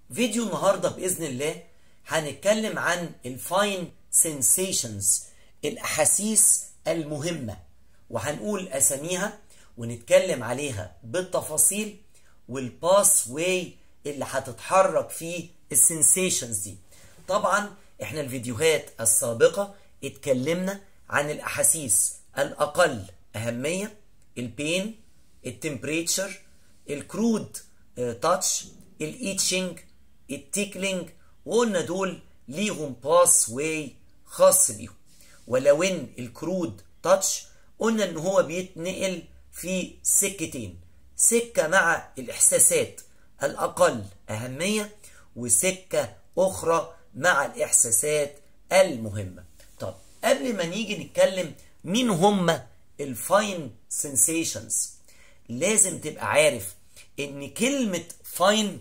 فيديو النهاردة بإذن الله هنتكلم عن الفاين سنسيشنز الأحاسيس المهمة وهنقول أساميها ونتكلم عليها بالتفاصيل والباس واي اللي هتتحرك فيه السنسيشنز دي طبعا احنا الفيديوهات السابقة اتكلمنا عن الأحاسيس الأقل أهمية البين التمبريتشر الكرود تاتش الايتشنج التيكلينج وقلنا دول ليهم باس واي خاص بيهم ولو ان الكرود تاتش قلنا ان هو بيتنقل في سكتين سكة مع الإحساسات الأقل أهمية وسكة أخرى مع الإحساسات المهمة طب قبل ما نيجي نتكلم مين هم الفاين سنسيشنز لازم تبقى عارف ان كلمة فاين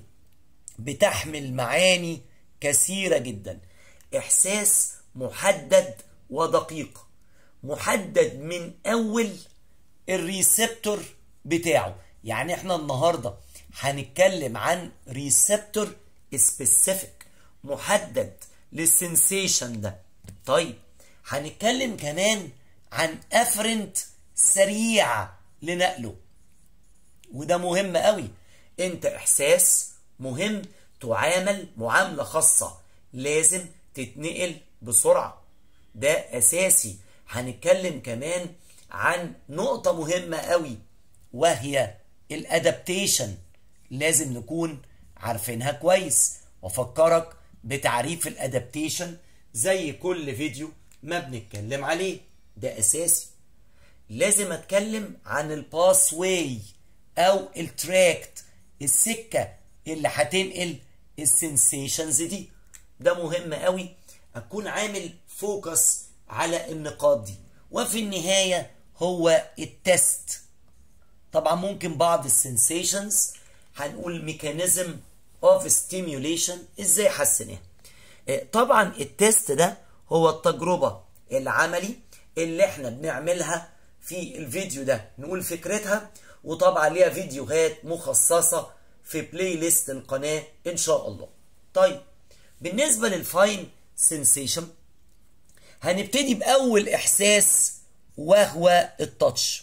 بتحمل معاني كثيرة جدا احساس محدد ودقيق محدد من اول الريسبتور بتاعه يعني احنا النهاردة هنتكلم عن ريسبتور سبيسيفيك محدد للسنسيشن ده طيب هنتكلم كمان عن افرنت سريع لنقله وده مهم قوي انت احساس مهم تعامل معاملة خاصة لازم تتنقل بسرعة ده اساسي هنتكلم كمان عن نقطة مهمة قوي وهي الادابتيشن لازم نكون عارفينها كويس وافكرك بتعريف الادابتيشن زي كل فيديو ما بنتكلم عليه ده اساسي لازم اتكلم عن الباس واي او التراكت السكة اللي هتنقل السنسيشنز دي ده مهم قوي اكون عامل فوكس على النقاط دي وفي النهاية هو التست طبعا ممكن بعض السنسيشنز هنقول ميكانيزم اوف ستيميوليشن ازاي احسنها طبعا التست ده هو التجربة العملي اللي احنا بنعملها في الفيديو ده نقول فكرتها وطبعا ليها فيديوهات مخصصة في بلاي ليست القناة ان شاء الله طيب بالنسبة للفاين سنسيشن هنبتدي بأول إحساس وهو التاتش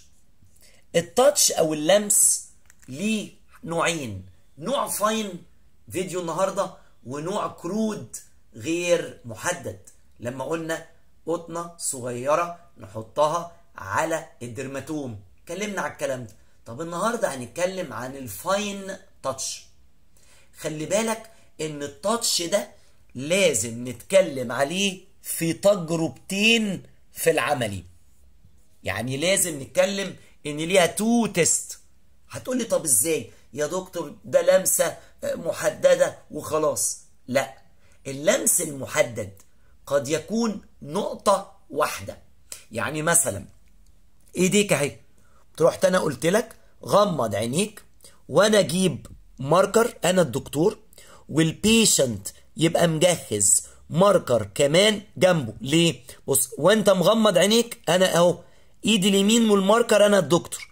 التاتش أو اللمس ليه نوعين نوع فاين فيديو النهاردة ونوع كرود غير محدد لما قلنا قطنة صغيرة نحطها على الدرماتوم اتكلمنا على الكلام ده طب النهاردة هنتكلم عن الفاين تاتش خلي بالك ان التاتش ده لازم نتكلم عليه في تجربتين في العملي يعني لازم نتكلم ان ليها تو تيست هتقولي طب ازاي يا دكتور ده لمسة محددة وخلاص لا اللمس المحدد قد يكون نقطة واحدة يعني مثلا ايديك اهي رحت انا قلت لك غمض عينيك وانا اجيب ماركر انا الدكتور والبيشنت يبقى مجهز ماركر كمان جنبه ليه بص وانت مغمض عينيك انا اهو ايدي اليمين والماركر انا الدكتور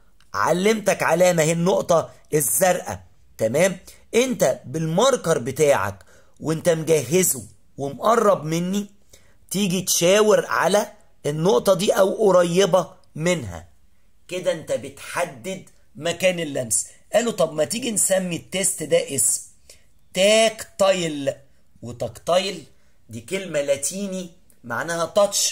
علمتك علامه هي النقطه الزرقاء تمام انت بالماركر بتاعك وانت مجهزه ومقرب مني تيجي تشاور على النقطه دي او قريبه منها كده انت بتحدد مكان اللمس قالوا طب ما تيجي نسمي التيست ده اسم تاكتايل وتاكتايل دي كلمة لاتيني معناها تاتش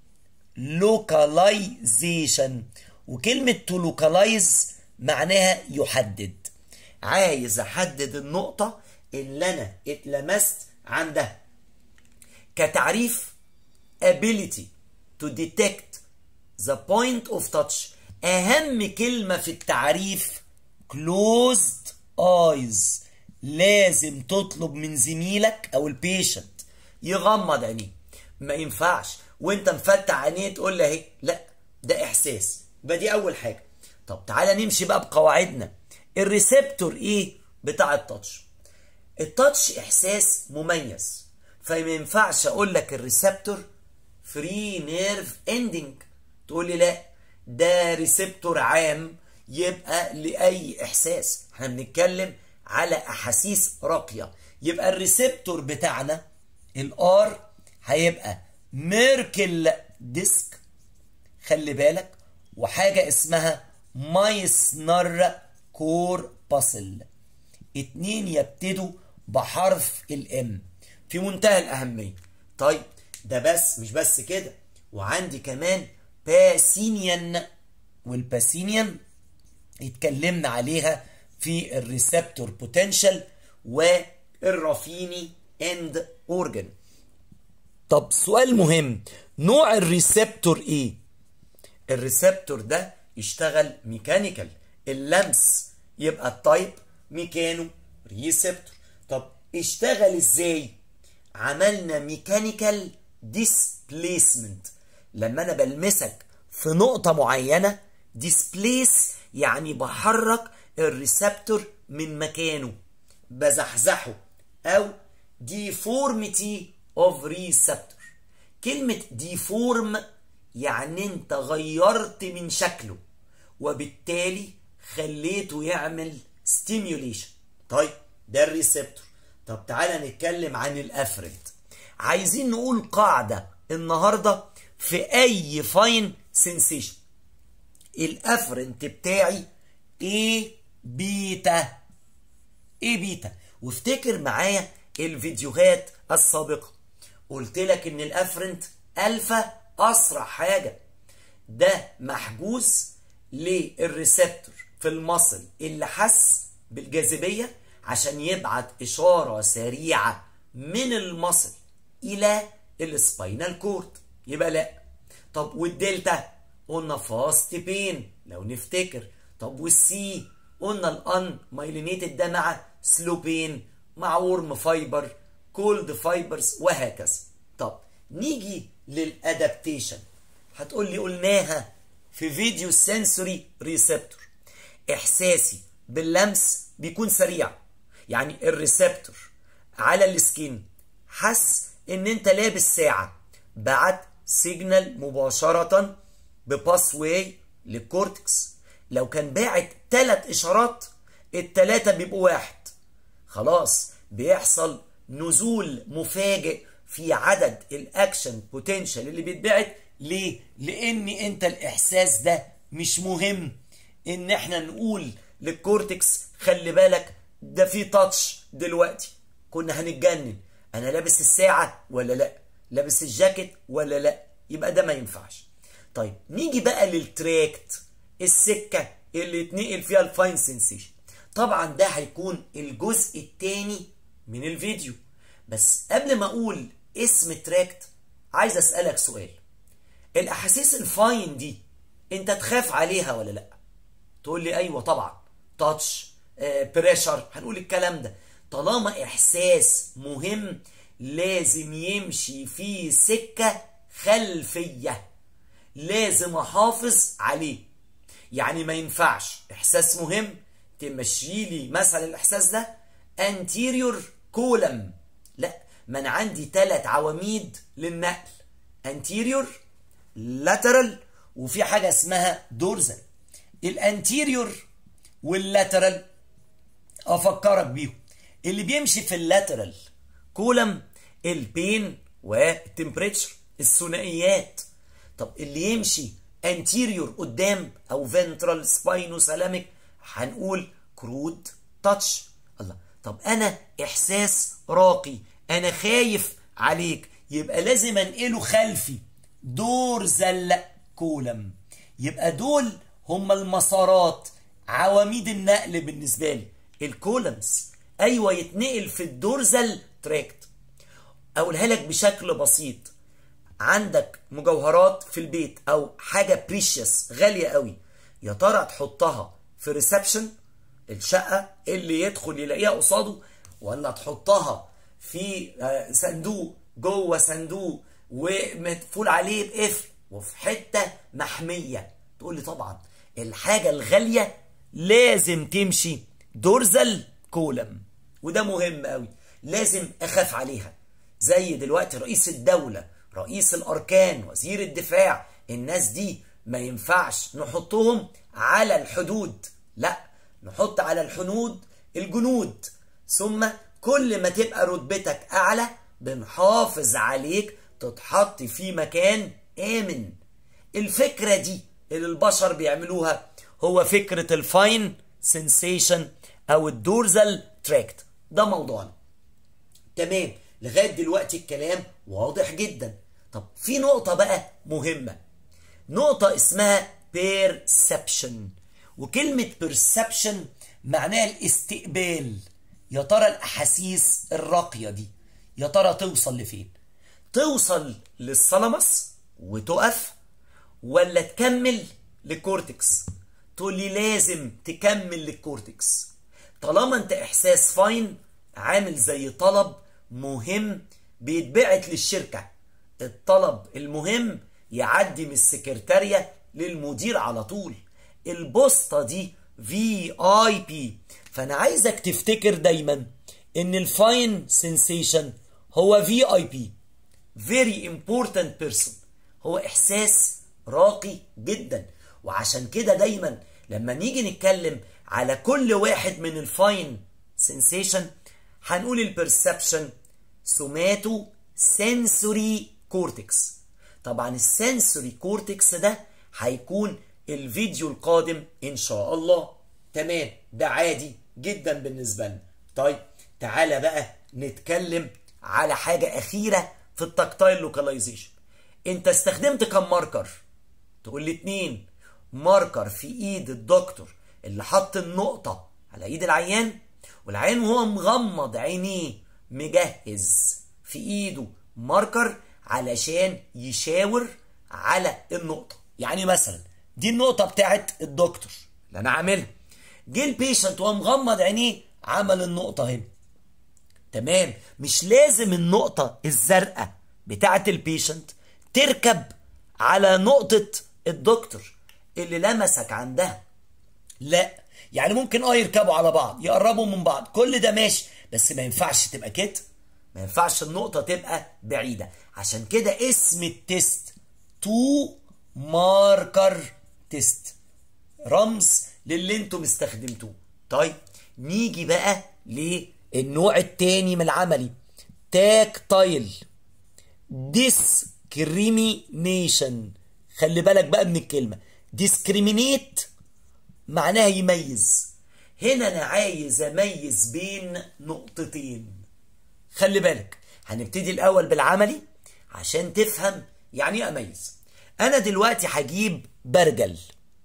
لوكاليزيشن وكلمة تو لوكالايز معناها يحدد عايز احدد النقطة اللي انا اتلمست عندها كتعريف ability to detect the point of touch اهم كلمة في التعريف closed eyes لازم تطلب من زميلك او البيشنت يغمض عينيه ما ينفعش وانت مفتح عينيه تقول له اهي لا ده احساس يبقى دي اول حاجه طب تعالى نمشي بقى بقواعدنا الريسبتور ايه بتاع التاتش التاتش احساس مميز فما ينفعش اقول لك الريسبتور فري نيرف اندنج تقول لي لا ده ريسبتور عام يبقى لاي احساس احنا بنتكلم على احاسيس راقيه يبقى الريسبتور بتاعنا الار هيبقى ميركل ديسك خلي بالك وحاجة اسمها مايسنر كور باسل اتنين يبتدوا بحرف الام في منتهى الأهمية طيب ده بس مش بس كده وعندي كمان باسينيان والباسينيان اتكلمنا عليها في الريسبتور بوتنشال والرافيني اند اورجن طب سؤال مهم نوع الريسبتور ايه الريسبتور ده يشتغل ميكانيكال اللمس يبقى التايب ميكانو ريسبتور طب اشتغل ازاي عملنا ميكانيكال ديسبليسمنت لما انا بلمسك في نقطة معينة ديسبليس يعني بحرك الريسبتور من مكانه بزحزحه او deformity of receptor كلمة deform يعني انت غيرت من شكله وبالتالي خليته يعمل stimulation طيب ده الريسبتور طب تعالى نتكلم عن الافرنت عايزين نقول قاعدة النهاردة في اي فاين سنسيشن الافرنت بتاعي ايه بيتا ايه بيتا وافتكر معايا الفيديوهات السابقة قلت لك ان الافرنت الفا اسرع حاجة ده محجوز للريسبتور في المصل اللي حس بالجاذبية عشان يبعت اشارة سريعة من المصل الى السباينال كورد يبقى لا طب والدلتا قلنا فاست بين لو نفتكر طب والسي قلنا الان مايلينيتد ده مع سلو بين مع ورم فايبر كولد فايبرز وهكذا طب نيجي للادابتيشن هتقول لي قلناها في فيديو سنسوري ريسبتور احساسي باللمس بيكون سريع يعني الريسبتور على السكين حس ان انت لابس ساعة بعت سيجنال مباشرة بباس واي للكورتكس لو كان باعت ثلاث اشارات التلاتة بيبقوا واحد خلاص بيحصل نزول مفاجئ في عدد الاكشن بوتنشال اللي بيتبعت ليه؟ لان انت الاحساس ده مش مهم ان احنا نقول للكورتكس خلي بالك ده في تاتش دلوقتي كنا هنتجنن انا لابس الساعة ولا لا لابس الجاكيت ولا لا يبقى ده ما ينفعش طيب نيجي بقى للتراكت السكة اللي اتنقل فيها الفاين سنسيشن طبعا ده هيكون الجزء الثاني من الفيديو بس قبل ما اقول اسم تراكت عايز اسألك سؤال الاحاسيس الفاين دي انت تخاف عليها ولا لا تقول لي ايوه طبعا تاتش بريشر هنقول الكلام ده طالما احساس مهم لازم يمشي في سكة خلفية لازم احافظ عليه يعني ما ينفعش احساس مهم تمشي لي مثلا الاحساس ده anterior column لا ما انا عندي ثلاث عواميد للنقل anterior lateral وفي حاجة اسمها dorsal الانتيريور واللاترال افكرك بيهم اللي بيمشي في اللاترال كولم البين والتمبريتشر الثنائيات طب اللي يمشي انتيريور قدام او فنترال سباينوسالاميك هنقول كرود تاتش الله طب انا احساس راقي انا خايف عليك يبقى لازم انقله خلفي دورزل كولم يبقى دول هم المسارات عواميد النقل بالنسبه لي الكولمز ايوه يتنقل في الدورزل تراكت اقولها لك بشكل بسيط عندك مجوهرات في البيت او حاجه بريشيوس غاليه قوي يا ترى تحطها في ريسبشن الشقه اللي يدخل يلاقيها قصاده ولا تحطها في صندوق جوه صندوق ومقفول عليه بقفل وفي حته محميه تقول لي طبعا الحاجه الغاليه لازم تمشي دورزل كولم وده مهم قوي لازم اخاف عليها زي دلوقتي رئيس الدوله رئيس الاركان وزير الدفاع الناس دي ما ينفعش نحطهم على الحدود لا نحط على الحدود الجنود ثم كل ما تبقى رتبتك اعلى بنحافظ عليك تتحط في مكان امن الفكرة دي اللي البشر بيعملوها هو فكرة الفاين سنسيشن او الدورزال تراكت ده موضوعنا تمام لغاية دلوقتي الكلام واضح جدا طب في نقطة بقى مهمة نقطة اسمها perception وكلمة perception معناها الاستقبال يا ترى الأحاسيس الراقية دي يا ترى توصل لفين توصل للثالاموس وتقف ولا تكمل للكورتكس تقول لي لازم تكمل للكورتكس طالما انت احساس فاين عامل زي طلب مهم بيتبعت للشركة الطلب المهم يعدي من السكرتارية للمدير على طول البوسطة دي في اي بي فانا عايزك تفتكر دايما ان الفاين سنسيشن هو في اي بي very important person هو احساس راقي جدا وعشان كده دايما لما نيجي نتكلم على كل واحد من الفاين سنسيشن هنقول البرسبشن سوماتو سنسوري كورتكس طبعا السنسوري كورتكس ده هيكون الفيديو القادم ان شاء الله تمام ده عادي جدا بالنسبه لنا طيب تعالى بقى نتكلم على حاجه اخيره في التكتايل لوكاليزيشن انت استخدمت كم ماركر تقول لي اتنين ماركر في ايد الدكتور اللي حط النقطة على ايد العيان والعيان وهو مغمض عينيه مجهز في ايده ماركر علشان يشاور على النقطة يعني مثلا دي النقطة بتاعت الدكتور اللي انا عاملها جه البيشنت وهو مغمض عينيه عمل النقطة هنا تمام مش لازم النقطة الزرقاء بتاعت البيشنت تركب على نقطة الدكتور اللي لمسك عندها لا يعني ممكن اه يركبوا على بعض يقربوا من بعض كل ده ماشي بس ما ينفعش تبقى كده ما ينفعش النقطة تبقى بعيدة عشان كده اسم التست تو ماركر تيست رمز للي انتم استخدمتوه طيب نيجي بقى للنوع التاني من العملي تاكتايل ديسكريمينيشن خلي بالك بقى من الكلمة ديسكريمينيت معناها يميز هنا انا عايز اميز بين نقطتين خلي بالك هنبتدي الاول بالعملي عشان تفهم يعني ايه اميز انا دلوقتي هجيب برجل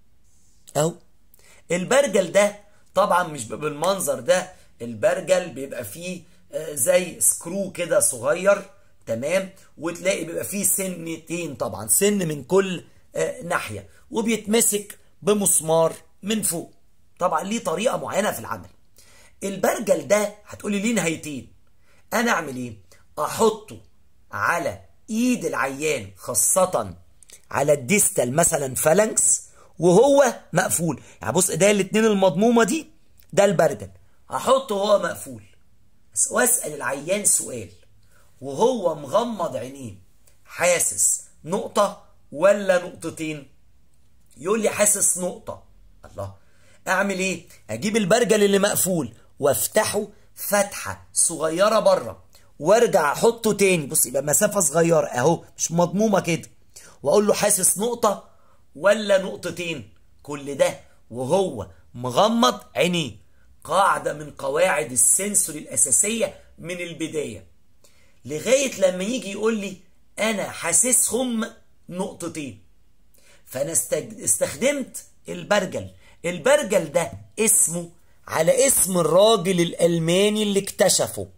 اهو البرجل ده طبعا مش بالمنظر ده البرجل بيبقى فيه زي سكرو كده صغير تمام وتلاقي بيبقى فيه سنتين طبعا سن من كل ناحيه وبيتمسك بمسمار من فوق طبعا ليه طريقه معينه في العمل البرجل ده هتقولي ليه نهايتين انا اعمل ايه احطه على ايد العيان خاصه على الديستال مثلا فالانكس وهو مقفول يعني بص ده الاتنين المضمومه دي ده البرجل هحطه وهو مقفول واسال العيان سؤال وهو مغمض عينيه حاسس نقطه ولا نقطتين يقول لي حاسس نقطه الله اعمل ايه اجيب البرجل اللي مقفول وافتحه فتحه صغيره بره وارجع احطه تاني بص يبقى مسافه صغيره اهو مش مضمومه كده واقول له حاسس نقطه ولا نقطتين كل ده وهو مغمض عينيه قاعده من قواعد السنسوري الاساسيه من البدايه لغايه لما يجي يقول لي انا حاسسهم نقطتين فانا استخدمت البرجل البرجل ده اسمه على اسم الراجل الالماني اللي اكتشفه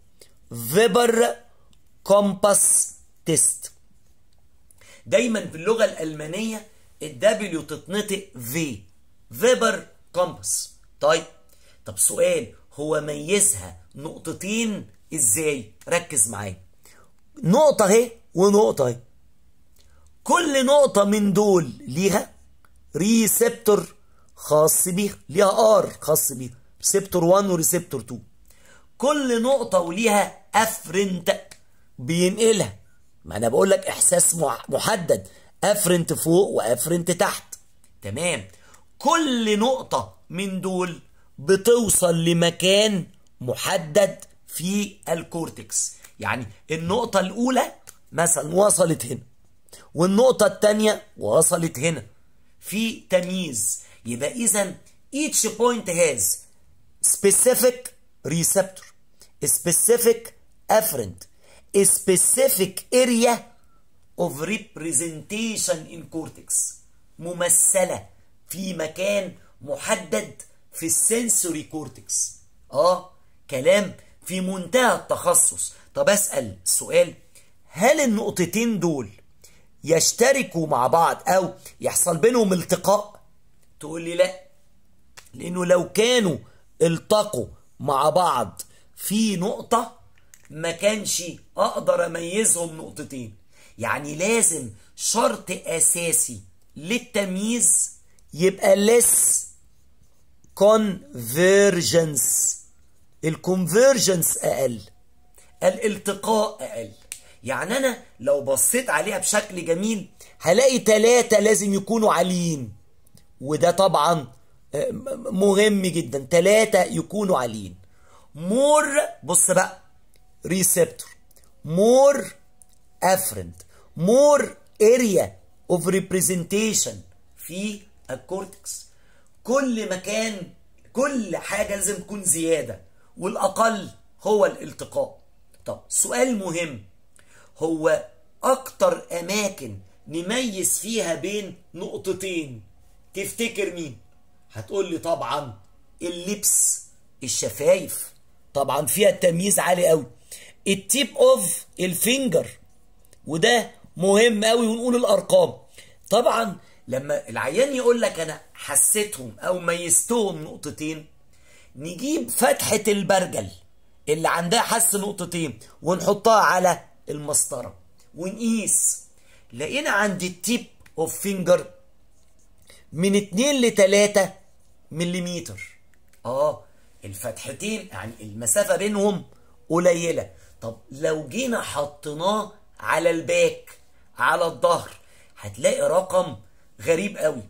فيبر كومباس تيست دايما في اللغه الالمانيه الدبليو تتنطق في فيبر كومباس طيب طب سؤال هو ميزها نقطتين ازاي ركز معايا نقطه اهي ونقطه اهي كل نقطه من دول ليها ريسبتور خاص بيها ليها ار خاص بيها ريسبتور 1 وريسبتور 2 كل نقطة وليها افرنت بينقلها ما انا بقول لك احساس محدد افرنت فوق وافرنت تحت تمام كل نقطة من دول بتوصل لمكان محدد في الكورتكس يعني النقطة الأولى مثلا وصلت هنا والنقطة الثانية وصلت هنا في تمييز يبقى إذا each point has specific receptor specific afferent specific area of representation in cortex ممثلة في مكان محدد في السنسوري كورتكس اه كلام في منتهى التخصص طب اسأل سؤال هل النقطتين دول يشتركوا مع بعض او يحصل بينهم التقاء تقول لي لا لانه لو كانوا التقوا مع بعض في نقطة ما كانش اقدر اميزهم نقطتين يعني لازم شرط اساسي للتمييز يبقى less convergence الكونفرجنس اقل الالتقاء اقل يعني انا لو بصيت عليها بشكل جميل هلاقي ثلاثة لازم يكونوا عاليين وده طبعا مهم جدا ثلاثة يكونوا عاليين مور بص بقى ريسبتور مور افرنت مور اريا اوف ريبريزنتيشن في الكورتكس كل مكان كل حاجة لازم تكون زيادة والأقل هو الالتقاء طب سؤال مهم هو أكتر أماكن نميز فيها بين نقطتين تفتكر مين هتقول لي طبعا اللبس الشفايف طبعا فيها التمييز عالي قوي التيب اوف الفينجر وده مهم قوي ونقول الارقام طبعا لما العيان يقول لك انا حسيتهم او ميزتهم نقطتين نجيب فتحة البرجل اللي عندها حس نقطتين ونحطها على المسطرة ونقيس لقينا عند التيب اوف فينجر من 2 ل 3 مليمتر اه الفتحتين يعني المسافة بينهم قليلة طب لو جينا حطيناه على الباك على الظهر هتلاقي رقم غريب قوي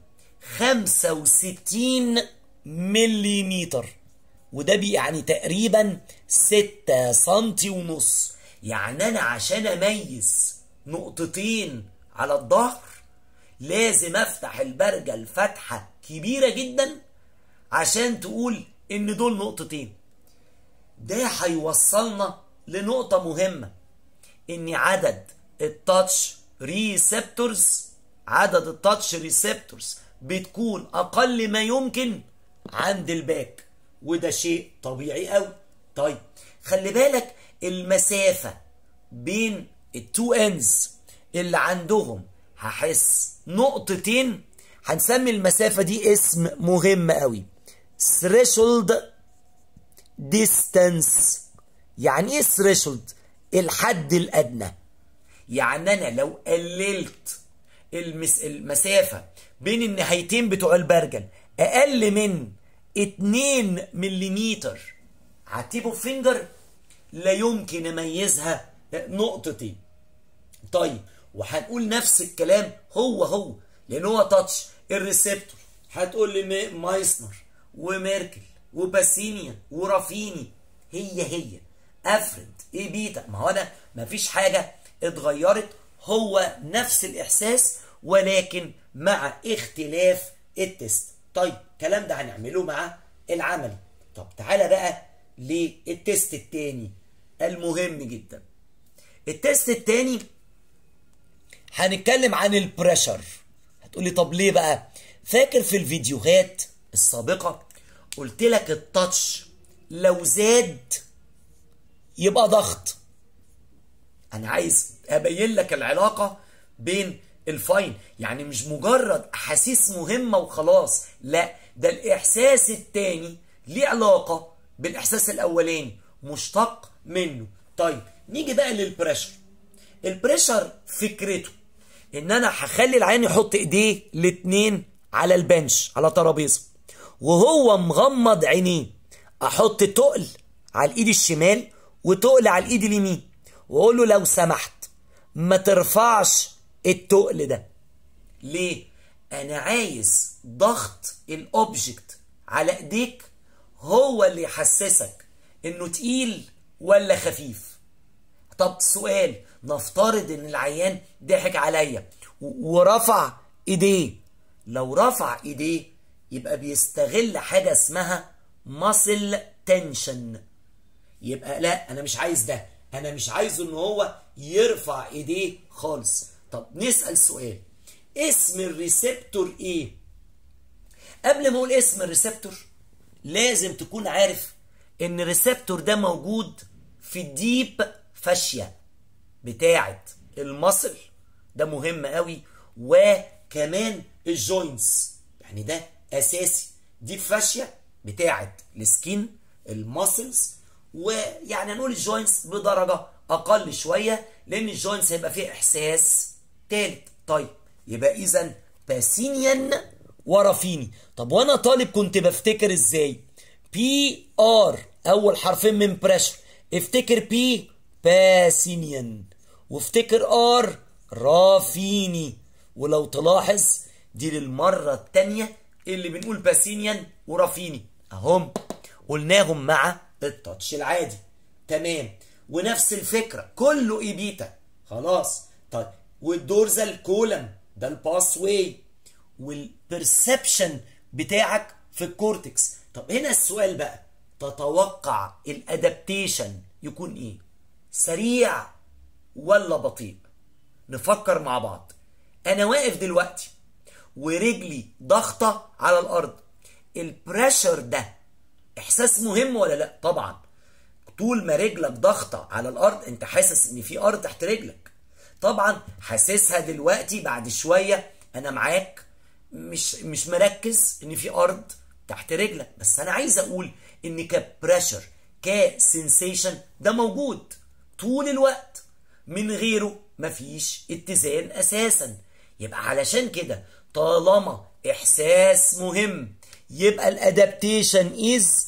65 مليمتر وده بي يعني تقريبا 6 سنتي ونص يعني انا عشان اميز نقطتين على الظهر لازم افتح البرجل فتحة كبيرة جدا عشان تقول ان دول نقطتين ده هيوصلنا لنقطة مهمة ان عدد التاتش ريسبتورز عدد التاتش ريسبتورز بتكون اقل ما يمكن عند الباك وده شيء طبيعي قوي طيب خلي بالك المسافة بين التو انز اللي عندهم هحس نقطتين هنسمي المسافة دي اسم مهم قوي threshold distance يعني ايه threshold الحد الادنى يعني انا لو قللت المس... المسافة بين النهايتين بتوع البرجل اقل من 2 مليمتر هتيبو فينجر لا يمكن اميزها نقطتين طيب وهنقول نفس الكلام هو هو لان هو تاتش الريسبتور هتقول لي مايسنر وميركل وباسينيا ورافيني هي هي افرد ايه بيتا ما هو انا مفيش حاجه اتغيرت هو نفس الاحساس ولكن مع اختلاف التست طيب الكلام ده هنعمله مع العملي طب تعالى بقى للتست التاني المهم جدا التست التاني هنتكلم عن البريشر هتقولي طب ليه بقى فاكر في الفيديوهات السابقة قلت لك التاتش لو زاد يبقى ضغط انا عايز ابين لك العلاقة بين الفاين يعني مش مجرد احاسيس مهمة وخلاص لا ده الاحساس التاني ليه علاقة بالاحساس الاولاني مشتق منه طيب نيجي بقى للبريشر البريشر فكرته ان انا هخلي العيان يحط ايديه الاتنين على البنش على ترابيزه وهو مغمض عينيه احط تقل على الايد الشمال وتقل على الايد اليمين واقول له لو سمحت ما ترفعش التقل ده ليه انا عايز ضغط الاوبجكت على ايديك هو اللي يحسسك انه تقيل ولا خفيف طب سؤال نفترض ان العيان ضحك عليا ورفع ايديه لو رفع ايديه يبقى بيستغل حاجه اسمها ماسل تنشن يبقى لا انا مش عايز ده انا مش عايزه ان هو يرفع ايديه خالص طب نسال سؤال اسم الريسبتور ايه قبل ما اقول اسم الريسبتور لازم تكون عارف ان الريسبتور ده موجود في الديب فاشيا بتاعه المصل ده مهم قوي وكمان الجوينتس يعني ده اساسي ديب فاشيا بتاعه السكين الماسلز ويعني هنقول الجوينتس بدرجه اقل شويه لان الجوينتس هيبقى فيه احساس تالت طيب يبقى اذا باسينيان ورافيني طب وانا طالب كنت بفتكر ازاي بي ار اول حرفين من بريشر افتكر بي باسينيان وافتكر ار رافيني ولو تلاحظ دي للمرة التانية اللي بنقول باسينيان ورافيني اهم قلناهم مع التاتش العادي تمام ونفس الفكرة كله اي بيتا خلاص طيب والدورزال كولم ده الباس واي والبرسبشن بتاعك في الكورتكس طب هنا السؤال بقى تتوقع الادابتيشن يكون ايه سريع ولا بطيء نفكر مع بعض انا واقف دلوقتي ورجلي ضغطة على الارض البريشر ده احساس مهم ولا لا طبعا طول ما رجلك ضغطة على الارض انت حاسس ان في ارض تحت رجلك طبعا حاسسها دلوقتي بعد شوية انا معاك مش مش مركز ان في ارض تحت رجلك بس انا عايز اقول ان كبريشر كسنسيشن ده موجود طول الوقت من غيره مفيش اتزان اساسا يبقى علشان كده طالما احساس مهم يبقى الادابتيشن از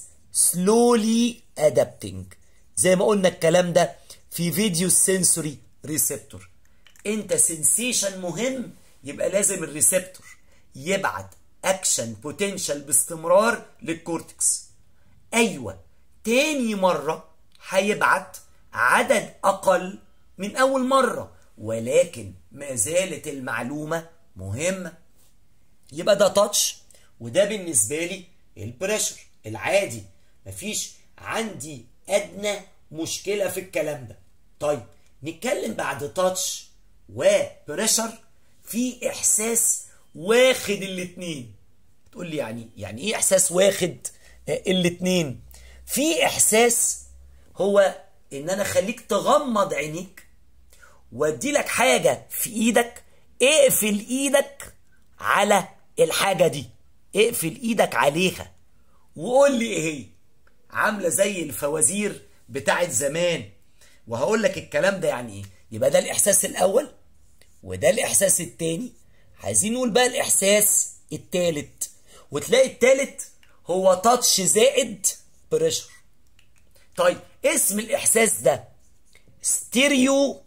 سلولي ادابتنج زي ما قلنا الكلام ده في فيديو السنسوري ريسبتور انت سنسيشن مهم يبقى لازم الريسبتور يبعت اكشن بوتنشال باستمرار للكورتكس ايوه تاني مره هيبعت عدد اقل من اول مره ولكن ما زالت المعلومه مهمه يبقى ده تاتش وده بالنسبه لي البريشر العادي مفيش عندي ادنى مشكله في الكلام ده طيب نتكلم بعد تاتش وبريشر في احساس واخد الاتنين تقول لي يعني يعني ايه احساس واخد الاتنين في احساس هو ان انا خليك تغمض عينيك وادي لك حاجه في ايدك اقفل ايدك على الحاجه دي اقفل ايدك عليها وقول لي ايه هي عامله زي الفوازير بتاعت زمان وهقول لك الكلام ده يعني ايه يبقى ده الاحساس الاول وده الاحساس التاني عايزين نقول بقى الاحساس التالت وتلاقي التالت هو تاتش زائد بريشر طيب اسم الاحساس ده ستيريو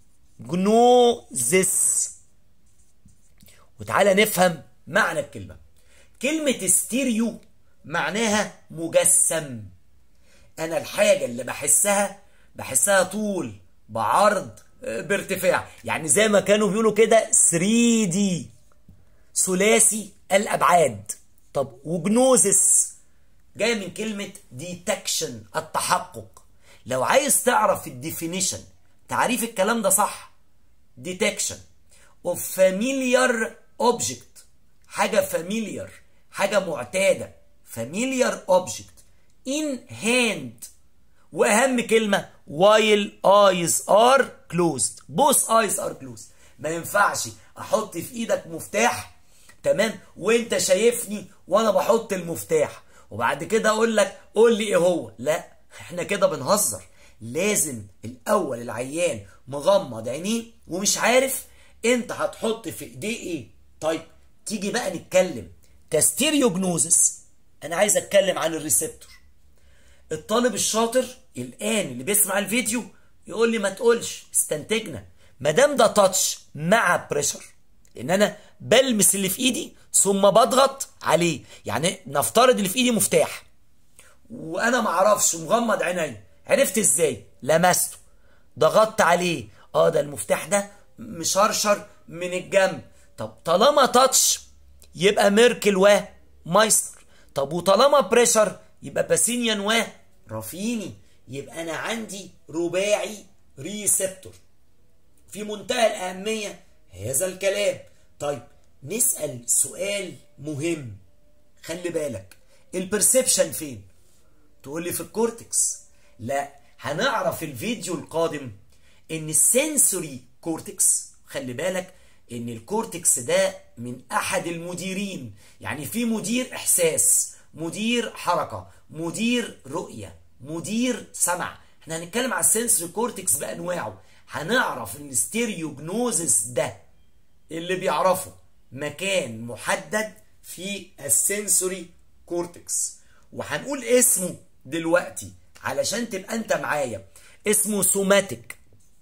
جنوزس وتعالى نفهم معنى الكلمة كلمة ستيريو معناها مجسم أنا الحاجة اللي بحسها بحسها طول بعرض بارتفاع يعني زي ما كانوا بيقولوا كده 3D ثلاثي الأبعاد طب وجنوزس جاي من كلمة ديتكشن التحقق لو عايز تعرف الديفينيشن تعريف الكلام ده صح detection of familiar object حاجة familiar حاجة معتادة familiar object in hand وأهم كلمة while eyes are closed both eyes are closed ما ينفعش أحط في إيدك مفتاح تمام وانت شايفني وانا بحط المفتاح وبعد كده اقول لك قول لي ايه هو لا احنا كده بنهزر لازم الاول العيان مغمض عينيه ومش عارف انت هتحط في ايديه ايه طيب تيجي بقى نتكلم كاستيريوجنوزس انا عايز اتكلم عن الريسبتور الطالب الشاطر الان اللي بيسمع الفيديو يقول لي ما تقولش استنتجنا ما دام ده تاتش مع بريشر ان انا بلمس اللي في ايدي ثم بضغط عليه يعني نفترض اللي في ايدي مفتاح وانا ما اعرفش مغمض عيني عرفت ازاي لمسته ضغطت عليه اه ده المفتاح ده مشرشر من الجنب طب طالما تاتش يبقى ميركل ومايستر طب وطالما بريشر يبقى باسينيان ورافيني يبقى انا عندي رباعي ريسبتور في منتهى الاهميه هذا الكلام طيب نسال سؤال مهم خلي بالك البرسبشن فين تقول لي في الكورتكس لا هنعرف الفيديو القادم ان السنسوري كورتكس خلي بالك ان الكورتكس ده من احد المديرين يعني في مدير احساس مدير حركه مدير رؤيه مدير سمع احنا هنتكلم على السنسوري كورتكس بانواعه هنعرف ان الستيريوجنوزس ده اللي بيعرفه مكان محدد في السنسوري كورتكس وهنقول اسمه دلوقتي علشان تبقى انت معايا اسمه سوماتيك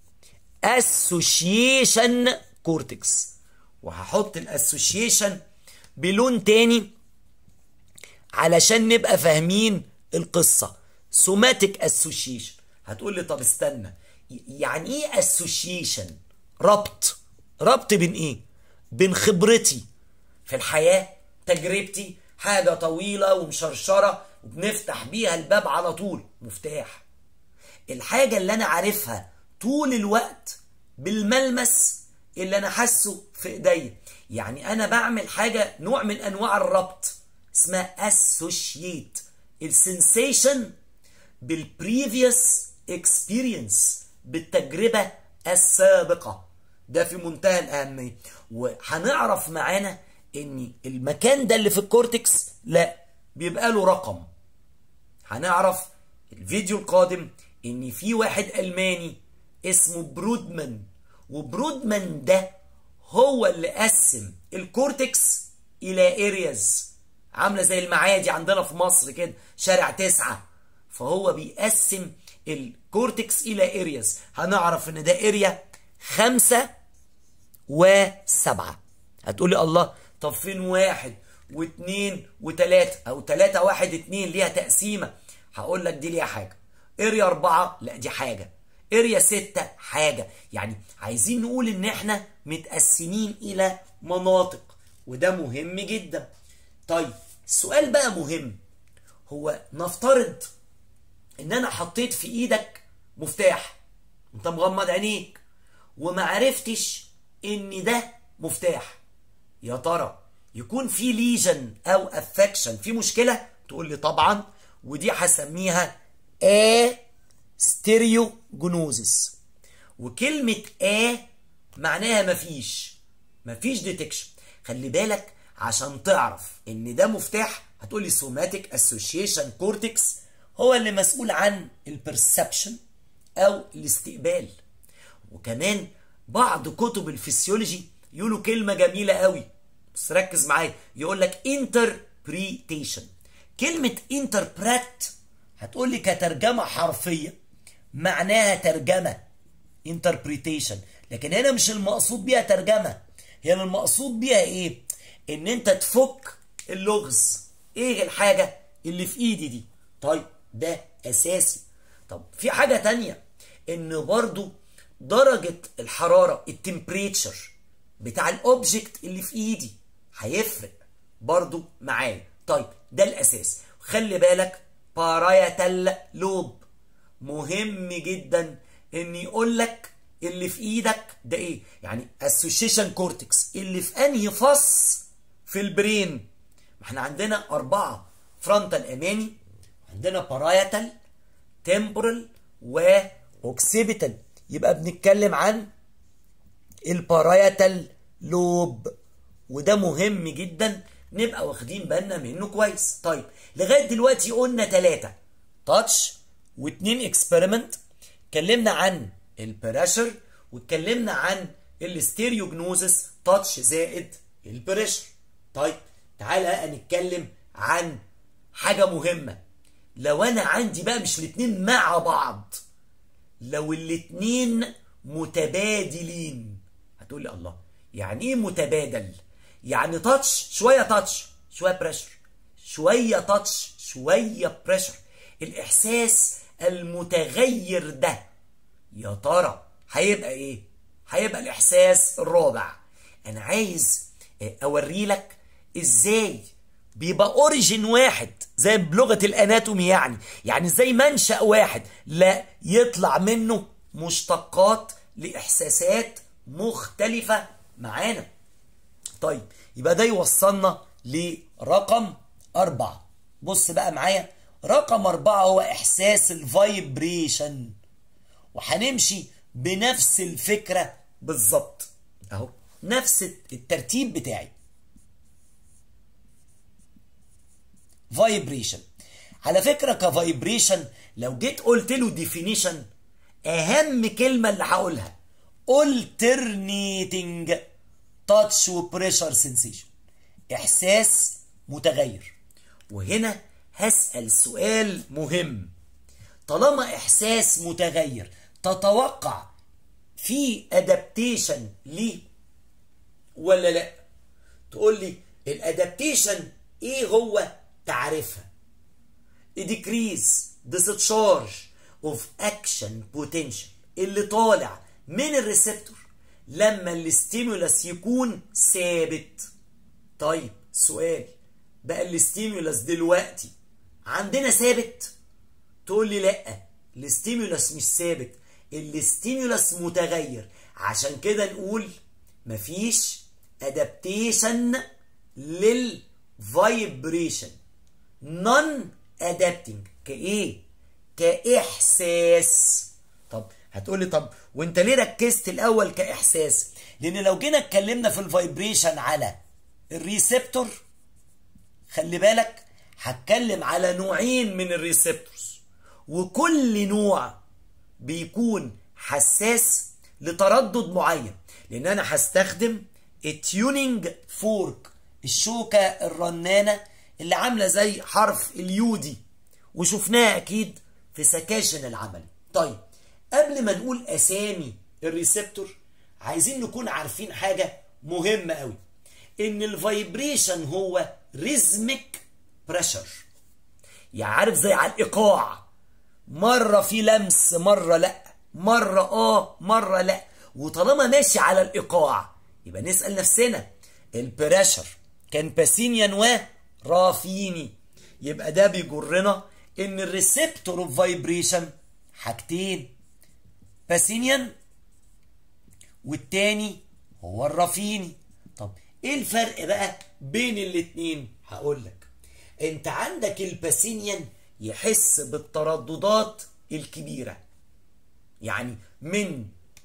اسوشيشن كورتكس وهحط الاسوشيشن بلون تاني علشان نبقى فاهمين القصه سوماتيك اسوشيشن هتقول لي طب استنى يعني ايه اسوشيشن ربط ربط بين ايه بين خبرتي في الحياه تجربتي حاجه طويله ومشرشره وبنفتح بيها الباب على طول مفتاح الحاجه اللي انا عارفها طول الوقت بالملمس اللي انا حاسه في ايديا يعني انا بعمل حاجه نوع من انواع الربط اسمها اسوشيت السنسيشن بالبريفيوس اكسبيرينس بالتجربه السابقه ده في منتهى الاهميه وهنعرف معانا ان المكان ده اللي في الكورتكس لا بيبقى له رقم هنعرف الفيديو القادم ان في واحد الماني اسمه برودمان وبرودمان ده هو اللي قسم الكورتكس الى ارياز عامله زي المعادي عندنا في مصر كده شارع تسعة فهو بيقسم الكورتكس الى ارياز هنعرف ان ده اريا خمسة وسبعة هتقولي الله طب فين واحد واثنين وثلاثة او ثلاثة واحد اتنين ليها تقسيمة هقول لك دي ليها حاجة اريا اربعة لا دي حاجة اريا ستة حاجة يعني عايزين نقول ان احنا متقسمين الى مناطق وده مهم جدا طيب السؤال بقى مهم هو نفترض ان انا حطيت في ايدك مفتاح انت مغمض عينيك وما عرفتش ان ده مفتاح يا ترى يكون في ليجن او افكشن في مشكله تقول لي طبعا ودي هسميها ا ستيريو جنوزس وكلمه ا معناها مفيش مفيش ديتكشن خلي بالك عشان تعرف ان ده مفتاح هتقول لي سوماتيك اسوشيشن كورتكس هو اللي مسؤول عن البرسبشن او الاستقبال وكمان بعض كتب الفسيولوجي يقولوا كلمه جميله قوي بس ركز معايا يقول لك interpretation كلمه interpret هتقول لي كترجمه حرفيه معناها ترجمه interpretation لكن هنا مش المقصود بيها ترجمه هنا المقصود بيها ايه ان انت تفك اللغز ايه الحاجه اللي في ايدي دي طيب ده اساسي طب في حاجه تانية ان برضو درجه الحراره التمبريتشر بتاع الاوبجكت اللي في ايدي هيفرق برضو معايا طيب ده الاساس خلي بالك بارايتال لوب مهم جدا ان يقول لك اللي في ايدك ده ايه يعني اسوشيشن كورتكس اللي في انهي فص في البرين ما احنا عندنا اربعه فرونتال اماني عندنا بارايتال تمبورال واوكسيبيتال يبقى بنتكلم عن البارايتال لوب وده مهم جدا نبقى واخدين بالنا منه كويس طيب لغايه دلوقتي قلنا ثلاثه تاتش واثنين اكسبيرمنت اتكلمنا عن البريشر واتكلمنا عن الستيريوجنوزس تاتش زائد البريشر طيب تعالى بقى نتكلم عن حاجه مهمه لو انا عندي بقى مش الاتنين مع بعض لو الاتنين متبادلين هتقول لي الله يعني ايه متبادل يعني تاتش شويه تاتش شويه بريشر شويه تاتش شويه بريشر الاحساس المتغير ده يا ترى هيبقى ايه هيبقى الاحساس الرابع انا عايز اوري لك ازاي بيبقى اوريجين واحد زي بلغه الاناتومي يعني يعني زي منشا واحد لا يطلع منه مشتقات لاحساسات مختلفه معانا طيب يبقى ده يوصلنا لرقم أربعة بص بقى معايا رقم أربعة هو إحساس الفايبريشن وهنمشي بنفس الفكرة بالظبط أهو نفس الترتيب بتاعي فايبريشن على فكرة كفايبريشن لو جيت قلت له ديفينيشن أهم كلمة اللي هقولها alternating touch وبريشر سensation إحساس متغير وهنا هسأل سؤال مهم طالما إحساس متغير تتوقع في ادابتيشن ليه ولا لا تقول لي الادابتيشن ايه هو تعرفها decrease discharge of action potential اللي طالع من الريسبتور لما الاستيمولس يكون ثابت طيب سؤال بقى الاستيمولس دلوقتي عندنا ثابت تقول لي لا الاستيمولس مش ثابت الاستيمولس متغير عشان كده نقول مفيش ادابتيشن للفايبريشن نون ادابتنج كايه كاحساس طب هتقولي طب وانت ليه ركزت الاول كاحساس لان لو جينا اتكلمنا في الفايبريشن على الريسبتور خلي بالك هتكلم على نوعين من الريسبتورز وكل نوع بيكون حساس لتردد معين لان انا هستخدم التيونينج فورك الشوكة الرنانة اللي عاملة زي حرف اليودي وشفناها اكيد في سكاشن العمل طيب قبل ما نقول اسامي الريسبتور عايزين نكون عارفين حاجة مهمة قوي ان الفايبريشن هو ريزميك بريشر يعني عارف زي على الايقاع مرة في لمس مرة لا مرة اه مرة لا وطالما ماشي على الايقاع يبقى نسأل نفسنا البريشر كان باسينيان ورافيني يبقى ده بيجرنا ان الريسبتور اوف فايبريشن حاجتين باسينيان والتاني هو الرافيني طب ايه الفرق بقى بين الاتنين هقول لك انت عندك الباسينيان يحس بالترددات الكبيرة يعني من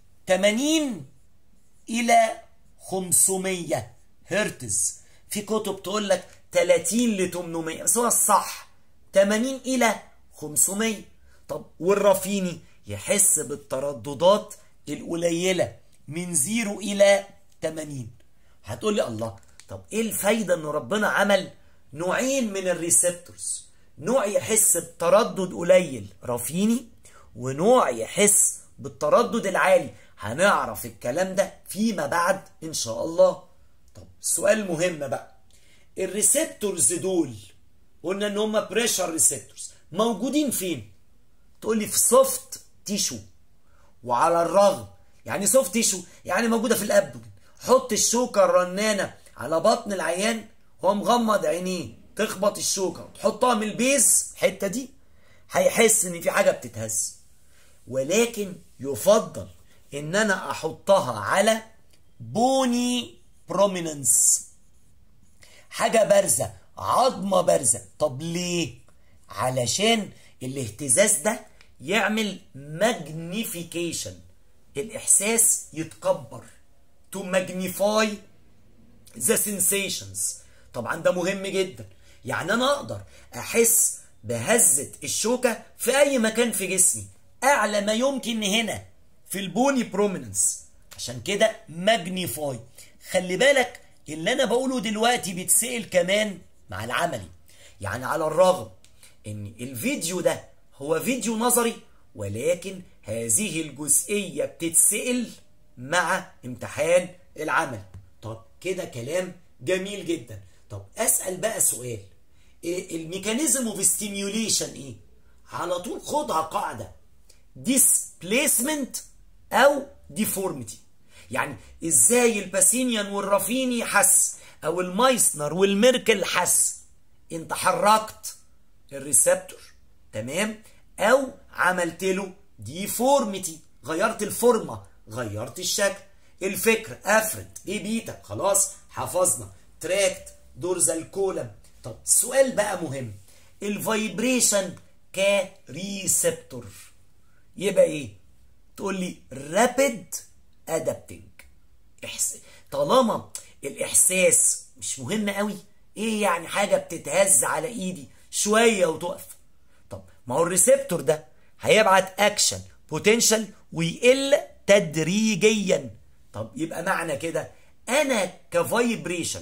80 إلى 500 هرتز في كتب تقول لك 30 ل 800 بس هو الصح 80 إلى 500 طب والرافيني يحس بالترددات القليلة من 0 إلى 80 هتقول لي الله طب ايه الفايدة ان ربنا عمل نوعين من الريسبتورز نوع يحس بتردد قليل رافيني ونوع يحس بالتردد العالي هنعرف الكلام ده فيما بعد ان شاء الله طب سؤال مهم بقى الريسبتورز دول قلنا ان هم بريشر ريسبتورز موجودين فين تقول لي في سوفت تيشو وعلى الرغم يعني سوفت تيشو يعني موجوده في الابدومن حط الشوكه الرنانه على بطن العيان هو مغمض عينيه تخبط الشوكه وتحطها من البيز الحته دي هيحس ان في حاجه بتتهز ولكن يفضل ان انا احطها على بوني بروميننس حاجه بارزه عظمه بارزه طب ليه علشان الاهتزاز ده يعمل ماجنيفيكيشن الاحساس يتكبر to magnify the sensations طبعا ده مهم جدا يعني انا اقدر احس بهزة الشوكة في اي مكان في جسمي اعلى ما يمكن هنا في البوني بروميننس عشان كده ماجنيفاي خلي بالك اللي انا بقوله دلوقتي بيتسأل كمان مع العملي يعني على الرغم ان الفيديو ده هو فيديو نظري ولكن هذه الجزئية بتتسأل مع امتحان العمل طب كده كلام جميل جدا طب اسأل بقى سؤال إيه الميكانيزم اوف ستيميوليشن ايه على طول خدها قاعده displacement او deformity يعني ازاي الباسينيان والرافيني حس او المايسنر والميركل حس انت حركت الريسبتور تمام او عملت له ديفورميتي غيرت الفورمه غيرت الشكل الفكر افرد ايه بيتا خلاص حفظنا تراكت دورزال كولم طب السؤال بقى مهم الفايبريشن كريسبتور يبقى ايه تقول لي رابيد ادابتنج إحس... طالما الاحساس مش مهم قوي ايه يعني حاجه بتتهز على ايدي شويه وتقف طب ما هو الريسبتور ده هيبعت اكشن بوتنشال ويقل تدريجيا طب يبقى معنى كده انا كفايبريشن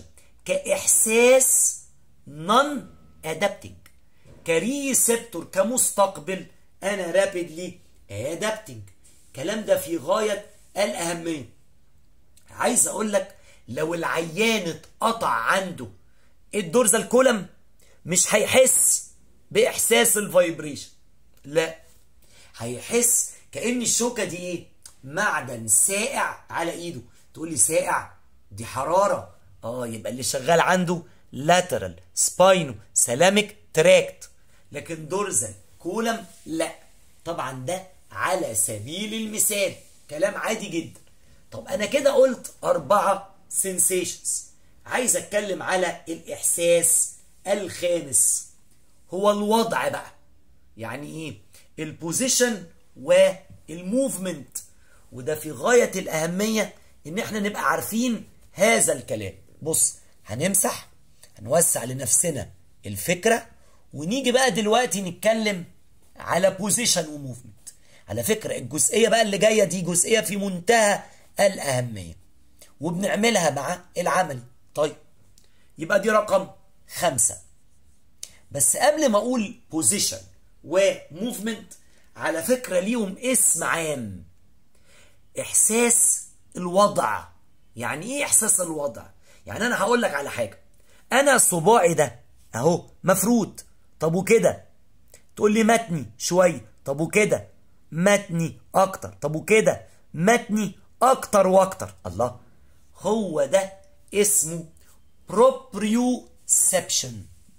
كاحساس نون ادابتنج كريسبتور كمستقبل انا رابيدلي ادابتنج الكلام ده في غايه الاهميه عايز اقول لك لو العيان اتقطع عنده الدورزال كولم مش هيحس باحساس الفايبريشن لا هيحس كان الشوكه دي ايه معدن ساقع على ايده تقول لي ساقع دي حراره اه يبقى اللي شغال عنده لاترال سباينو سلامك تراكت لكن دورزال كولم لا طبعا ده على سبيل المثال كلام عادي جدا طب انا كده قلت اربعه سنسيشنز عايز اتكلم على الاحساس الخامس هو الوضع بقى يعني ايه البوزيشن والموفمنت وده في غايه الاهميه ان احنا نبقى عارفين هذا الكلام بص هنمسح هنوسع لنفسنا الفكره ونيجي بقى دلوقتي نتكلم على بوزيشن وموفمنت على فكره الجزئيه بقى اللي جايه دي جزئيه في منتهى الاهميه وبنعملها مع العملي طيب يبقى دي رقم خمسة بس قبل ما اقول بوزيشن وموفمنت على فكرة ليهم اسم عام احساس الوضع يعني ايه احساس الوضع يعني انا هقول لك على حاجة انا صباعي ده اهو مفروض طب وكده تقول لي متني شوية طب وكده متني اكتر طب وكده متني اكتر واكتر الله هو ده اسمه proprioception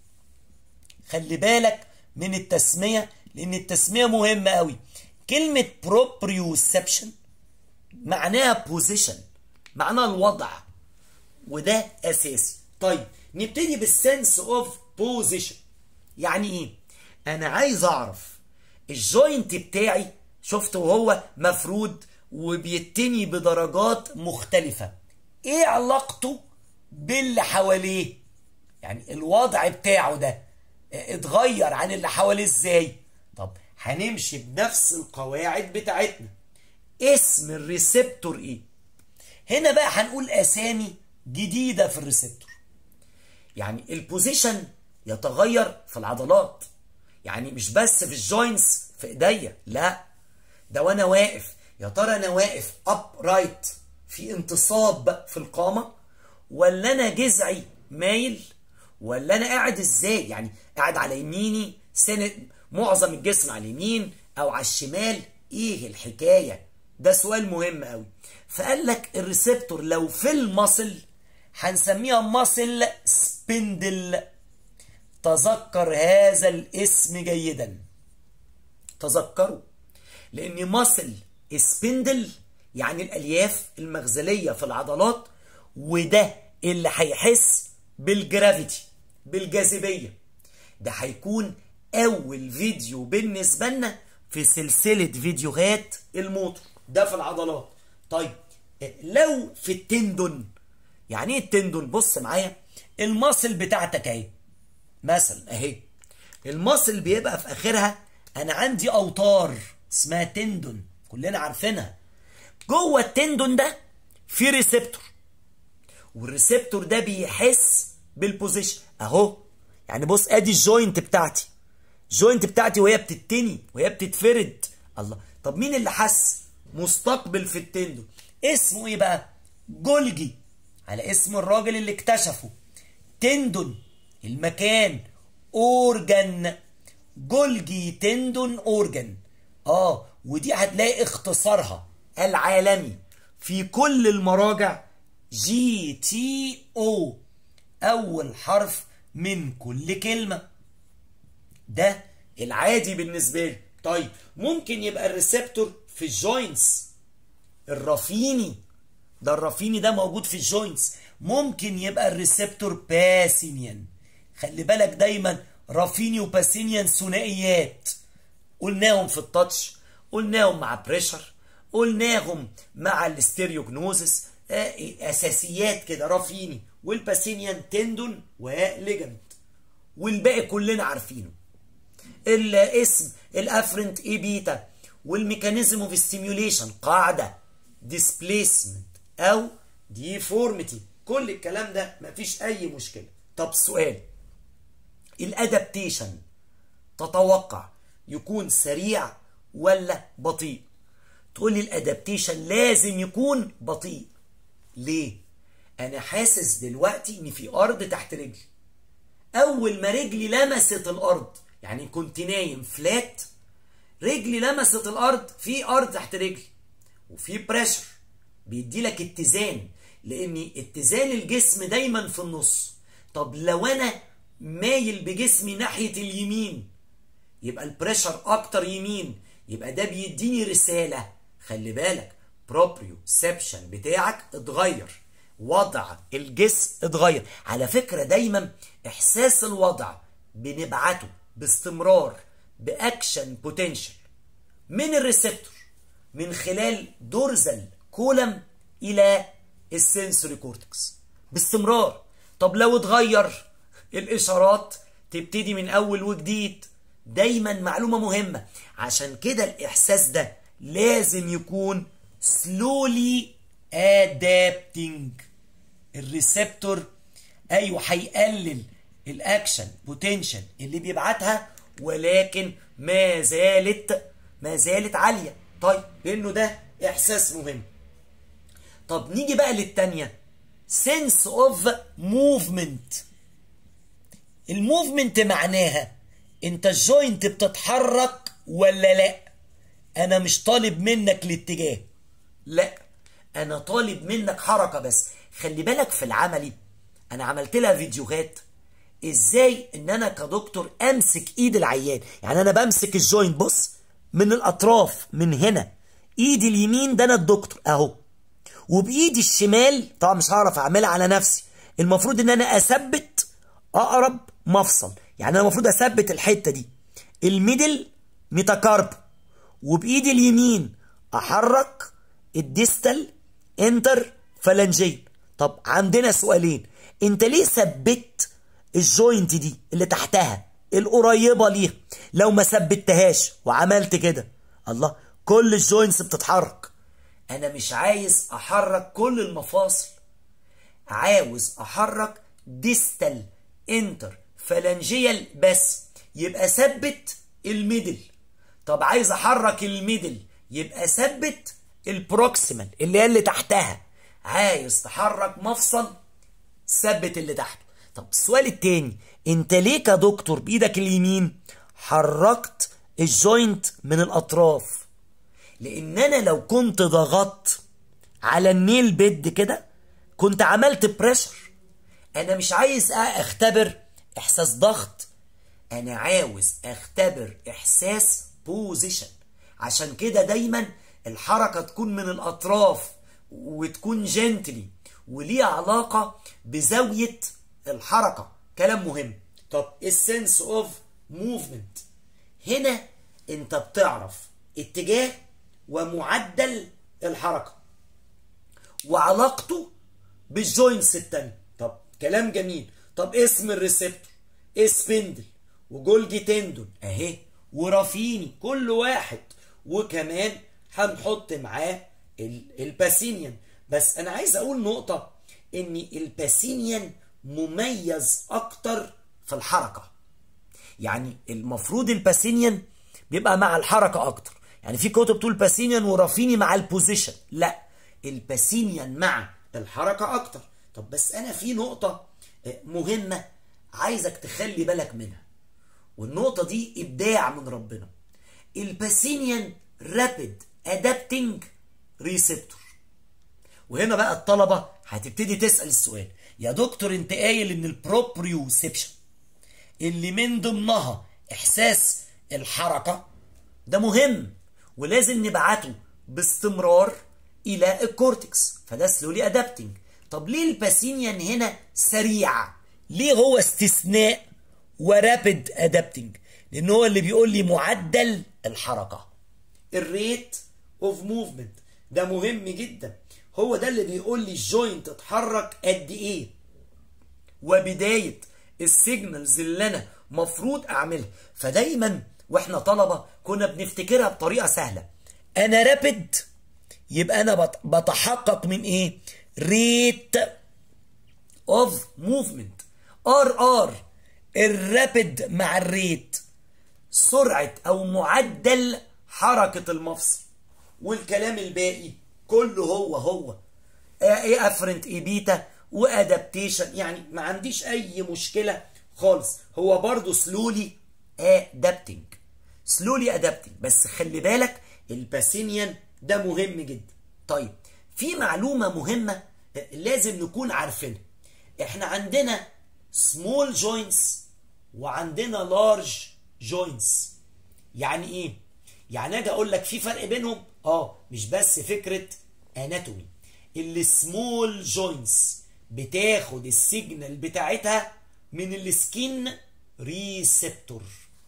خلي بالك من التسمية لأن التسمية مهمة قوي كلمة proprioception معناها position معناها الوضع وده أساسي طيب نبتدي بالسنس اوف بوزيشن يعني ايه انا عايز اعرف الجوينت بتاعي شفت وهو مفرود وبيتني بدرجات مختلفة ايه علاقته باللي حواليه يعني الوضع بتاعه ده اتغير عن اللي حواليه ازاي طب هنمشي بنفس القواعد بتاعتنا اسم الريسبتور ايه هنا بقى هنقول اسامي جديدة في الريسبتور يعني البوزيشن يتغير في العضلات يعني مش بس في الجوينتس في ايديا لا ده وانا واقف يا ترى انا واقف اب رايت في انتصاب في القامه ولا انا جذعي مايل ولا انا قاعد ازاي يعني قاعد على يميني سند معظم الجسم على اليمين او على الشمال ايه الحكايه ده سؤال مهم قوي فقال لك الريسبتور لو في المصل هنسميها مصل سبندل تذكر هذا الاسم جيدا تذكروا لان مصل سبندل يعني الالياف المغزليه في العضلات وده اللي هيحس بالجرافيتي بالجاذبيه ده هيكون اول فيديو بالنسبه لنا في سلسله فيديوهات الموتور ده في العضلات طيب لو في التندون يعني ايه التندون بص معايا المصل بتاعتك اهي مثلا اهي المصل بيبقى في اخرها انا عندي اوتار اسمها تندون كلنا عارفينها جوه التندون ده في ريسبتور والريسبتور ده بيحس بالبوزيشن اهو يعني بص ادي الجوينت بتاعتي الجوينت بتاعتي وهي بتتني وهي بتتفرد الله طب مين اللي حس مستقبل في التندون اسمه ايه بقى جولجي على اسم الراجل اللي اكتشفه تندون المكان اورجن جولجي تندون اورجن اه ودي هتلاقي اختصارها العالمي في كل المراجع جي تي او اول حرف من كل كلمه ده العادي بالنسبه لي طيب ممكن يبقى الريسبتور في الجوينتس الرافيني ده الرافيني ده موجود في الجوينتس ممكن يبقى الريسبتور باسينيان خلي بالك دايما رافيني وباسينيان ثنائيات قلناهم في التاتش قلناهم مع بريشر قلناهم مع الاستيريوجنوزس اساسيات كده رافيني والباسينيان تندون وليجمنت والباقي كلنا عارفينه الاسم الافرنت اي بيتا والميكانيزم اوف ستيميوليشن قاعده ديسبليسمنت او ديفورميتي كل الكلام ده مفيش اي مشكله طب سؤال الادابتيشن تتوقع يكون سريع ولا بطيء تقول لي الادابتيشن لازم يكون بطيء ليه انا حاسس دلوقتي ان في ارض تحت رجلي اول ما رجلي لمست الارض يعني كنت نايم فلات رجلي لمست الارض في ارض تحت رجلي وفي بريشر بيدي لك اتزان لان اتزان الجسم دايما في النص طب لو انا مايل بجسمي ناحيه اليمين يبقى البريشر اكتر يمين يبقى ده بيديني رساله خلي بالك بروبريوسبشن بتاعك اتغير وضع الجسم اتغير على فكره دايما احساس الوضع بنبعته باستمرار باكشن بوتنشال من الريسبتور من خلال دورزل كولم الى السنسوري كورتكس باستمرار طب لو اتغير الاشارات تبتدي من اول وجديد دايما معلومه مهمه عشان كده الاحساس ده لازم يكون slowly adapting الريسبتور ايوه هيقلل الاكشن بوتنشال اللي بيبعتها ولكن ما زالت ما زالت عاليه طيب لانه ده احساس مهم طب نيجي بقى للتانية sense of movement الموفمنت معناها انت الجوينت بتتحرك ولا لا انا مش طالب منك الاتجاه لا انا طالب منك حركة بس خلي بالك في العملي انا عملت لها فيديوهات ازاي ان انا كدكتور امسك ايد العيان يعني انا بمسك الجوينت بص من الاطراف من هنا ايدي اليمين ده انا الدكتور اهو وبايدي الشمال طبعا مش هعرف اعملها على نفسي المفروض ان انا اثبت اقرب مفصل يعني انا المفروض اثبت الحته دي الميدل ميتاكارب وبايدي اليمين احرك الديستال انتر فالنجين طب عندنا سؤالين انت ليه ثبت الجوينت دي اللي تحتها القريبه ليها لو ما ثبتهاش وعملت كده الله كل الجوينتس بتتحرك انا مش عايز احرك كل المفاصل عاوز احرك ديستال انتر فالنجيال بس يبقى ثبت الميدل طب عايز احرك الميدل يبقى ثبت البروكسيمال اللي هي اللي تحتها عايز تحرك مفصل ثبت اللي تحته طب السؤال التاني انت ليه كدكتور بايدك اليمين حركت الجوينت من الاطراف لان انا لو كنت ضغطت على النيل بيد كده كنت عملت بريشر انا مش عايز اختبر احساس ضغط انا عاوز اختبر احساس بوزيشن عشان كده دايما الحركه تكون من الاطراف وتكون جنتلي وليها علاقه بزاويه الحركه كلام مهم طب السنس اوف موفمنت هنا انت بتعرف اتجاه ومعدل الحركه وعلاقته بالجوينتس التانية طب كلام جميل طب اسم الريسبتور سبندل وجولجي تندون اهي ورافيني كل واحد وكمان هنحط معاه الباسينيان بس انا عايز اقول نقطة ان الباسينيان مميز اكتر في الحركة يعني المفروض الباسينيان بيبقى مع الحركة اكتر يعني في كتب تقول باسينيان ورافيني مع البوزيشن لا الباسينيان مع الحركة اكتر طب بس انا في نقطة مهمة عايزك تخلي بالك منها والنقطة دي إبداع من ربنا الباسينيان رابيد أدابتنج ريسبتور وهنا بقى الطلبة هتبتدي تسأل السؤال يا دكتور انت قايل ان البروبريوسبشن اللي من ضمنها احساس الحركة ده مهم ولازم نبعته باستمرار الى الكورتكس فده سلولي ادابتنج طب ليه الباسينيان هنا سريع ليه هو استثناء ورابد ادابتنج لان هو اللي بيقول لي معدل الحركه الريت اوف موفمنت ده مهم جدا هو ده اللي بيقول لي الجوينت اتحرك قد ايه وبدايه السيجنالز اللي انا مفروض اعملها فدايما واحنا طلبه كنا بنفتكرها بطريقه سهله انا رابد يبقى انا بتحقق من ايه ريت اوف موفمنت ار ار الرابد مع الريت سرعه او معدل حركه المفصل والكلام الباقي كله هو هو ايه افرنت ايه بيتا وادابتيشن يعني ما عنديش اي مشكله خالص هو برضو سلولي ادابتنج سلولي ادابتنج بس خلي بالك الباسينيان ده مهم جدا طيب في معلومة مهمة لازم نكون عارفينها احنا عندنا small joints وعندنا large joints يعني ايه يعني اجي اقول لك في فرق بينهم اه مش بس فكرة اناتومي اللي small joints بتاخد السيجنال بتاعتها من السكين ريسبتور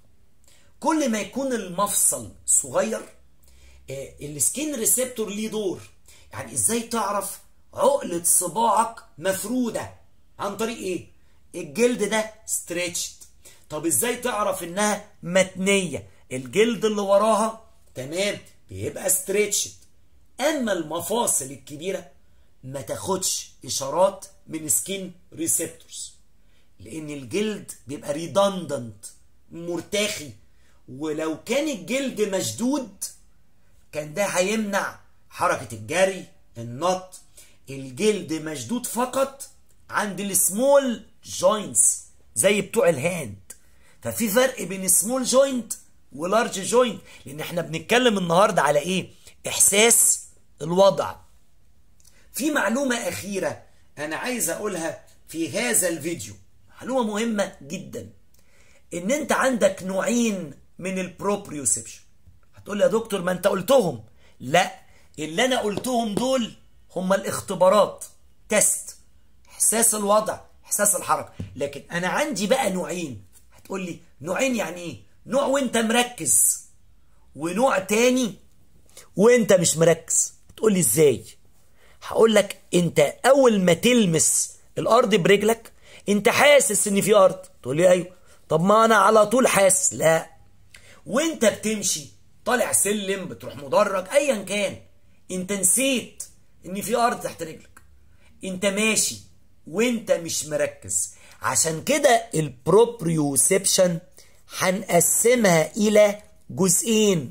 كل ما يكون المفصل صغير السكين ريسبتور ليه دور يعني ازاي تعرف عقلة صباعك مفرودة عن طريق ايه الجلد ده ستريتشد طب ازاي تعرف انها متنية الجلد اللي وراها تمام بيبقى ستريتشد اما المفاصل الكبيرة ما تاخدش اشارات من سكين ريسبتورز لان الجلد بيبقى ريدندنت مرتخي ولو كان الجلد مشدود كان ده هيمنع حركة الجري النط الجلد مشدود فقط عند السمول جوينتس زي بتوع الهاند ففي فرق بين سمول جوينت ولارج جوينت لان احنا بنتكلم النهارده على ايه احساس الوضع في معلومة أخيرة أنا عايز أقولها في هذا الفيديو معلومة مهمة جدا إن أنت عندك نوعين من البروبريوسبشن هتقول لي يا دكتور ما أنت قلتهم لا اللي أنا قلتهم دول هم الاختبارات تيست إحساس الوضع إحساس الحركة لكن أنا عندي بقى نوعين هتقول لي نوعين يعني إيه نوع وأنت مركز ونوع تاني وأنت مش مركز تقول لي إزاي هقول لك انت اول ما تلمس الارض برجلك انت حاسس ان في ارض تقول لي ايوه طب ما انا على طول حاسس لا وانت بتمشي طالع سلم بتروح مدرج ايا كان انت نسيت ان في ارض تحت رجلك انت ماشي وانت مش مركز عشان كده البروبريوسبشن هنقسمها الى جزئين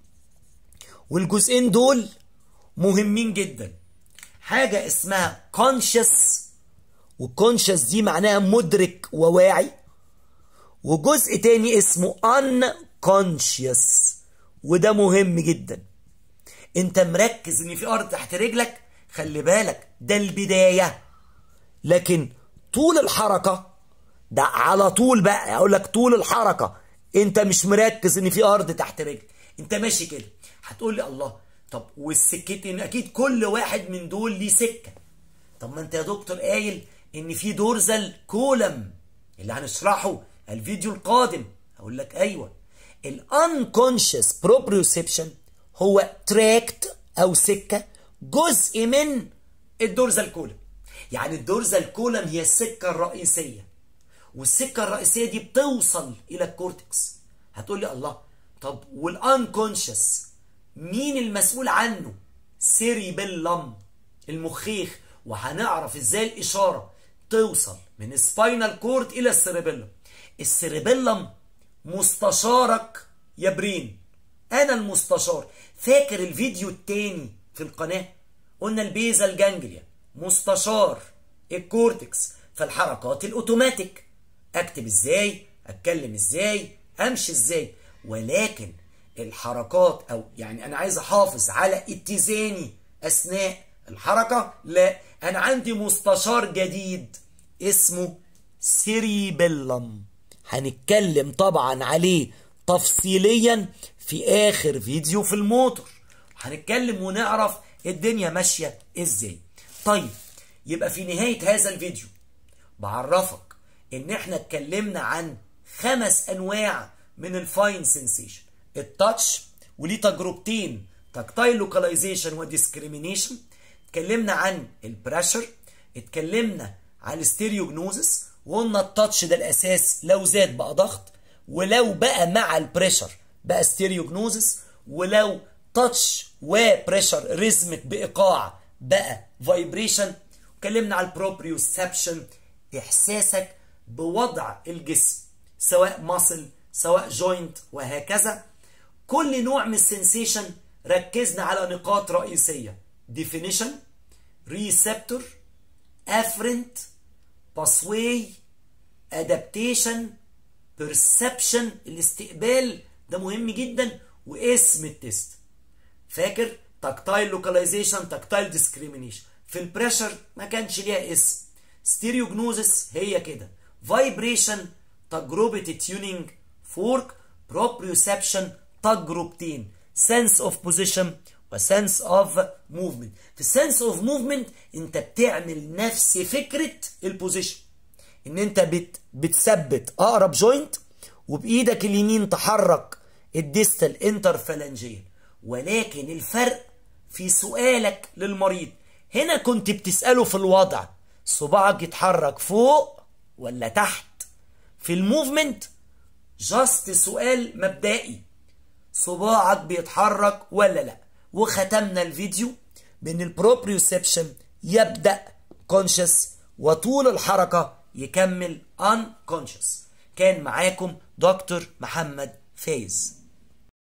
والجزئين دول مهمين جدا حاجة اسمها conscious والكونشس دي معناها مدرك وواعي وجزء تاني اسمه unconscious وده مهم جدا انت مركز ان في ارض تحت رجلك خلي بالك ده البداية لكن طول الحركة ده على طول بقى اقول لك طول الحركة انت مش مركز ان في ارض تحت رجلك انت ماشي كده هتقول لي الله طب والسكتين اكيد كل واحد من دول ليه سكه طب ما انت يا دكتور قايل ان في دورزل كولم اللي هنشرحه الفيديو القادم اقول لك ايوه الانكونشس بروبريوسبشن هو تراكت او سكه جزء من الدورزل كولم يعني الدورزل كولم هي السكه الرئيسيه والسكه الرئيسيه دي بتوصل الى الكورتكس هتقول لي الله طب والانكونشس مين المسؤول عنه سيريبيلم المخيخ وهنعرف ازاي الاشاره توصل من السباينال كورد الى السيريبيلم السيريبيلم مستشارك يا برين انا المستشار فاكر الفيديو التاني في القناه قلنا البيزال جانجليا مستشار الكورتكس في الحركات الاوتوماتيك اكتب ازاي اتكلم ازاي امشي ازاي ولكن الحركات او يعني انا عايز احافظ على اتزاني اثناء الحركه لا انا عندي مستشار جديد اسمه سيريبيلم هنتكلم طبعا عليه تفصيليا في اخر فيديو في الموتور هنتكلم ونعرف الدنيا ماشيه ازاي طيب يبقى في نهايه هذا الفيديو بعرفك ان احنا اتكلمنا عن خمس انواع من الفاين سنسيشن التاتش وليه تجربتين تاكتايل لوكاليزيشن وديسكريمينيشن اتكلمنا عن البريشر اتكلمنا على الستيريوجنوزس وقلنا التاتش ده الاساس لو زاد بقى ضغط ولو بقى مع البريشر بقى ستيريوجنوزس ولو تاتش وبريشر ريزمك بايقاع بقى فايبريشن اتكلمنا على البروبريوسبشن احساسك بوضع الجسم سواء ماسل سواء جوينت وهكذا كل نوع من السنسيشن ركزنا على نقاط رئيسية definition receptor afferent pathway adaptation perception الاستقبال ده مهم جدا واسم التست فاكر تاكتايل لوكاليزيشن تاكتايل ديسكريمينيشن في البريشر ما كانش ليها اسم ستيريوجنوزس هي كده فايبريشن تجربة التيونينج فورك بروبريوسبشن تجربتين سنس اوف بوزيشن وسنس اوف موفمنت في السنس اوف موفمنت انت بتعمل نفس فكرة البوزيشن ان انت بت بتثبت اقرب جوينت وبايدك اليمين تحرك الديستال انترفالنجيال ولكن الفرق في سؤالك للمريض هنا كنت بتسأله في الوضع صباعك يتحرك فوق ولا تحت في الموفمنت جاست سؤال مبدئي صباعك بيتحرك ولا لا وختمنا الفيديو بان البروبريوسبشن يبدأ كونشس وطول الحركة يكمل unconscious كان معاكم دكتور محمد فايز